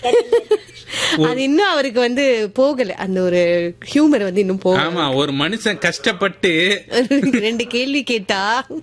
அது இன்னும் அவருக்கு வந்து போகல அந்த ஒரு ஹியூமர் வந்து இன்னும் போகல ஆமா ஒரு மனுஷன் கஷ்டப்பட்டு ரெண்டு கேள்வி கேட்டா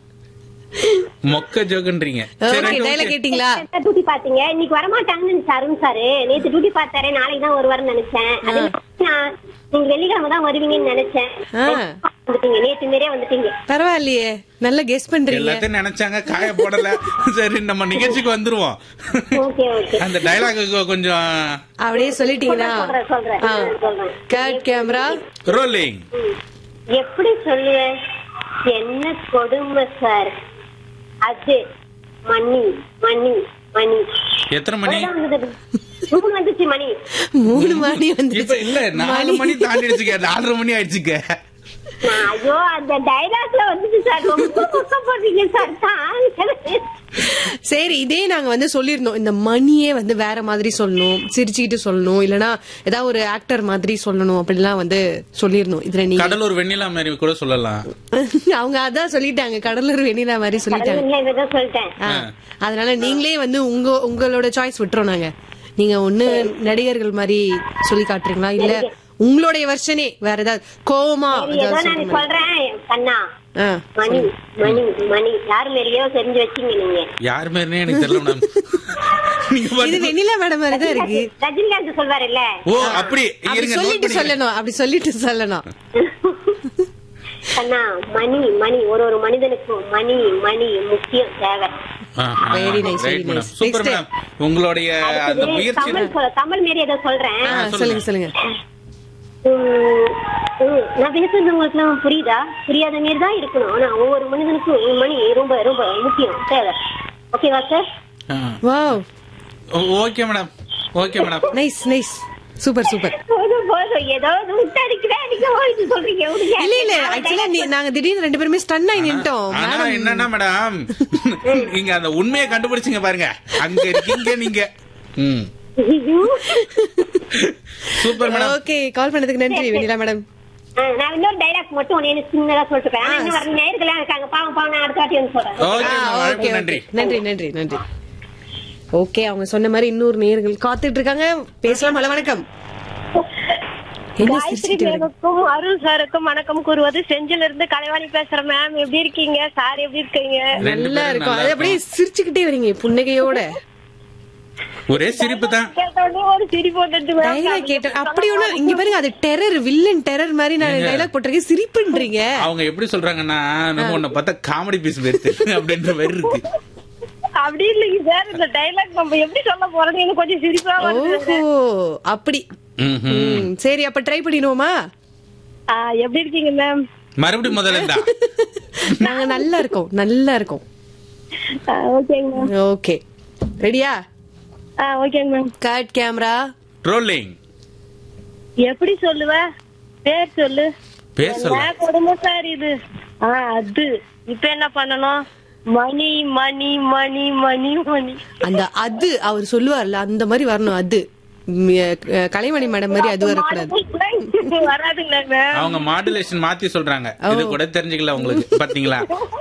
மொக்க ஜோக்குன்றீங்க சரி, ஓகே okay, டைலாக் okay. கேட்டீங்களா டியூட்டி பாத்தீங்க இன்னைக்கு வரமாட்டாங்கன்னு நினைச்சேன் அருண் சாரு நேத்து டியூட்டி பார்த்தாரு நாளைக்கு தான் வருவாருன்னு நினைச்சேன் அதே மாதிரி நான் நீங்க வெள்ளிக்கிழமை தான் வருவீங்கன்னு நினைச்சேன் ஆ. வந்துட்டீங்க நேத்து மாரியே வந்துட்டீங்க பரவாயில்லையே நல்லா கெஸ் பண்றீங்க எல்லாத்தையும் நினைச்சாங்க காய போடல சரி நம்ம நிகழ்ச்சிக்கு வந்துருவோம் ஓகே ஓகே அந்த டைலாக் கொஞ்சம் அப்படியே சொல்லிட்டீங்களா சொல்றேன் சொல்றேன் ஆ. சொல்றேன் கட் கேமரா ரோலிங் ம். எப்படி சொல்லுவேன் என்ன கொடுமை சார் அது மணி மணி மணி எத்தனை மணி அவ்வளவுதான் வந்தது. மூணு வந்துச்சு மணி மூணு மணி வந்து இப்ப இல்ல நாலு மணி தாண்டிடுச்சுக்க நாலரை மணி ஆயிடுச்சுக்க நான் ஐயோ அந்த டைலாக்ல வந்துச்சு சார் ரொம்ப பக்கம் போடுறீங்க சார் தாங்க சரி இதே நாங்க வந்து சொல்லிருந்தோம் இந்த மணியே வந்து வேற மாதிரி சொல்லணும் சிரிச்சுக்கிட்டு சொல்லணும் இல்லனா ஏதாவது ஒரு ஆக்டர் மாதிரி சொல்லணும் அப்படிலாம் வந்து சொல்லிருந்தோம் இதுல நீங்க கடலூர் வெண்ணிலா மாதிரி கூட சொல்லலாம் அவங்க அதான் சொல்லிட்டாங்க கடலூர் வெண்ணிலா மாதிரி சொல்லிட்டாங்க கடவுளே இதான் சொல்லிட்டேன் ஆ, அதனால நீங்களே வந்து உங்க உங்களோட சாய்ஸ் விட்டுறோம் நாங்க நீங்க ஒண்ணு நடிகர்கள் மாதிரி சொல்லி காட்டுறீங்களா இல்ல உங்களுடைய வருஷனே வேற ஏதாவது கோவமா சரி, ஏதோ ஏதாவது நான் சொல்ற மாதிரி. சொல்றேன் கண்ணா ஆ, மணி மணி மணி யார் மாரியோ தெரிஞ்சு வச்சீங்க நீங்க யார் மாதிரினே எனக்கு தெரியல மேடம் நீங்க இது பாட்டு- வெண்ணிலா மேடம் மாதிரி தான் இருக்கு ரஜினிகாந்த் சொல்வாருல்ல ஓ அப்படி அப்படி இருங்க note சொல்லிட்டு பண்ணிக்கிறேன். சொல்லணும் அப்படி சொல்லிட்டு சொல்லணும் கண்ணா மணி மணி ஒரு ஒரு மனிதனுக்கும் மணி மணி முக்கியம் தேவை ஆ, ஆ, Very nice, right very madam. nice. Super Next. madam. உங்களுடைய அந்த அடுத்தது முயற்சி தமிழ் சொல்- தமிழ் மாரி ஏதோ சொல்றேன் ஆ, சொல்லுங்க சொல்லுங்க உம், உம், நான் பேசுறது உங்களுக்கு எல்லாம் புரியுதா புரியாத மாரி தான் இருக்கணும் ஆனா ஒவ்வொரு மனிதனுக்கும் மணி ரொம்ப ரொம்ப முக்கியம் தேவை ஓகேவா sir wow okay madam okay madam nice nice super super போதும் போதும் ஏதோ விட்டடிக்கிறேன் நீங்க ஓடிட்டு சொல்றீங்க விடுங்க. இல்ல இல்ல ஆக்சுவலா நாங்க திடீர்னு ரெண்டு பேருமே ஸ்டன் ஆகி நின்ட்டோம் ஆனா மேடம் என்னன்னா மேடம் நீங்க அந்த உண்மையை கண்டுபிடிச்சீங்க பாருங்க அங்க இருக்கீங்க நீங்க ம் ஐயோ. சூப்பர் மேடம் ஓகே கால் பண்ணதுக்கு நன்றி வெண்ணிலா மேடம் ஆ, நான் இன்னொரு டைலாக் மட்டும் ஒன்னு சின்னதா சொல்லிட்டு ஆனா இன்னும் வர நேர்களா இருக்காங்க பாவம் பாவம் நான் அடுத்த வாட்டி வந்து சொல்றேன் ஓகே ஆ, மேடம் okay, அழைப்புக்கு okay. நன்றி நன்றி நன்றி நன்றி ஓகே அவங்க சொன்ன மாதிரி இன்னொரு நேர்கள் காத்துட்டு இருக்காங்க பேசலாம் ஹலோ வணக்கம் என்ன காயத்ரி சிரிச்சிட்டு இருக்கு? மேமுக்கும் அருள் சாருக்கும் வணக்கம் கூறுவது செஞ்சில இருந்து கலைவாணி பேசுறேன் மேம் எப்படி இருக்கீங்க சார் எப்படி இருக்கீங்க ரெண்டு நல்லா பேரும் இருக்கும் நல்லா அது அப்படியே சிரிச்சுக்கிட்டே வரீங்க புன்னகையோட ஒரே சிரிப்பு தான் கேட்ட உடனே ஒரு சிரிப்பு வந்துட்டு மேம் டைலாக் கேட்ட அப்படி ஒண்ணு இங்க பாருங்க அது டெரர் வில்லன் டெரர் மாதிரி நான் டைலாக் போட்டிருக்கேன் சிரிப்புன்றீங்க அவங்க எப்படி சொல்றாங்கன்னா நம்ம உன்னை பார்த்தா காமெடி பீஸ் வருது அப்படின்ற மாதிரி இருக்கு அப்படி இல்லைங்க சார் இந்த டைலாக் நம்ம எப்படி சொல்ல போறோம்னு எனக்கு கொஞ்சம் சிரிப்பா வருது ஓஹோ அப்படி ம்ஹும். ம், சரி அப்ப ட்ரை பண்ணிடுவோமா ஆ, எப்படி இருக்கீங்க மேம் மறுபடியும் முதல்ல இருந்தா நாங்க நல்லா இருக்கோம் நல்லா இருக்கோம் ஓகேங்க மேம் ஓகே ரெடியா ஆ ஓகேங்க மேம் கட் கேமரா ட்ரோலிங் எப்படி சொல்லுவ பேர் சொல்லு பேர் சொல்ல என்ன கொடுமை சார் இது ஆ அது இப்ப என்ன பண்ணணும் மணி மணி மணி மணி மணி அந்த அது அவர் சொல்லுவார்ல அந்த மாதிரி வரணும் அது ம், அஹ், கலைமணி மேடம் மாதிரி அது வரக்கூடாது வராதுங்களா மேம் அவங்க மாடுலேஷன் மாத்தி சொல்றாங்க இது கூட தெரிஞ்சுக்கல உங்களுக்கு பாத்தீங்களா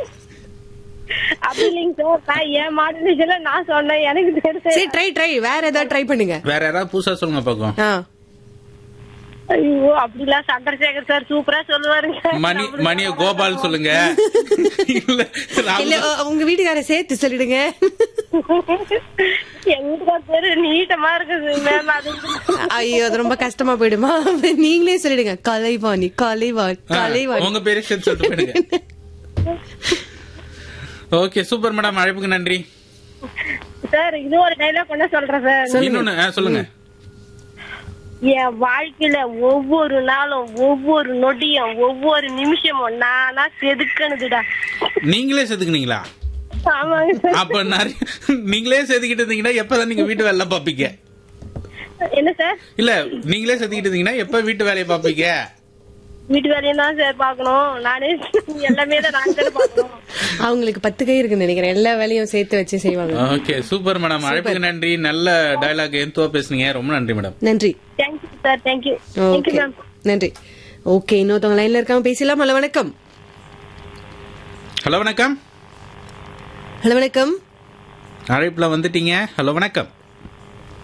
அப்படி இல்லைங்க சார் நான் என் மாடுலேஷன்ல நான் சொன்னேன் எனக்கு தெரியும் சரி ட்ரை ட்ரை வேற ஏதாவது ட்ரை பண்ணுங்க வேற யாராவது புதுசா சொல்லுங்க பாக்கும் ஆ ஐயோ அப்படிலாம் சந்திரசேகர் சார் சூப்பரா சொல்லுவாருங்க மணி மணிய கோபால் சொல்லுங்க இல்ல ராகுல் இல்ல அஹ், உங்க வீட்டுக்கார சேர்த்து சொல்லிடுங்க எங்க வீட்டுக்கார் பேரு நீட்டமா இருக்குது மேம் அது ஐயோ அது ரொம்ப கஷ்டமா போயிடுமா நீங்களே சொல்லிடுங்க கலைவாணி கலைவாணி ஆ, கலைவாணி உங்க பேரே சேர்த்து சொல்லிட்டு போயிடுங்க ஓகே சூப்பர் மேடம் அழைப்புக்கு நன்றி சார் இது ஒரு டைலாக் ஒண்ணு சொல்றேன் சார் இன்னொன்னு ஆ, சொல்லுங்க என் வாழ்க்கையில ஒவ்வொரு நாளும் ஒவ்வொரு நொடியும் ஒவ்வொரு நிமிஷமும் நானா செதுக்கணுதுடா நீங்களே செதுக்குனீங்களா ஆமாங்க சார் அப்ப நிறைய நீங்களே செதுக்கிட்டு இருந்தீங்கன்னா எப்பதான் நீங்க வீட்டு வேலை பாப்பீங்க என்ன சார் இல்ல நீங்களே செதுக்கிட்டு இருந்தீங்கன்னா எப்ப வீட்டு வேலையை பாப்பீங்க வீட்டு வேலையும் தான் சார் பாக்கணும் நானே எல்லாமே தான் நான் தானே பாக்கணும் அவங்களுக்கு பத்து கை இருக்குன்னு நினைக்கிறேன் எல்லா வேலையும் சேர்த்து வச்சு செய்வாங்க ஓகே சூப்பர் மேடம் அழைப்புக்கு நன்றி நல்ல டயலாக் எந்தோ பேசுனீங்க ரொம்ப நன்றி மேடம் நன்றி thank you sir thank you thank you okay ma'am நன்றி ஓகே இன்னொருத்தவங்க லைன்ல இருக்காங்க பேசலாம் ஹலோ வணக்கம் ஹலோ வணக்கம் ஹலோ வணக்கம் அழைப்புல வந்துட்டீங்க ஹலோ வணக்கம்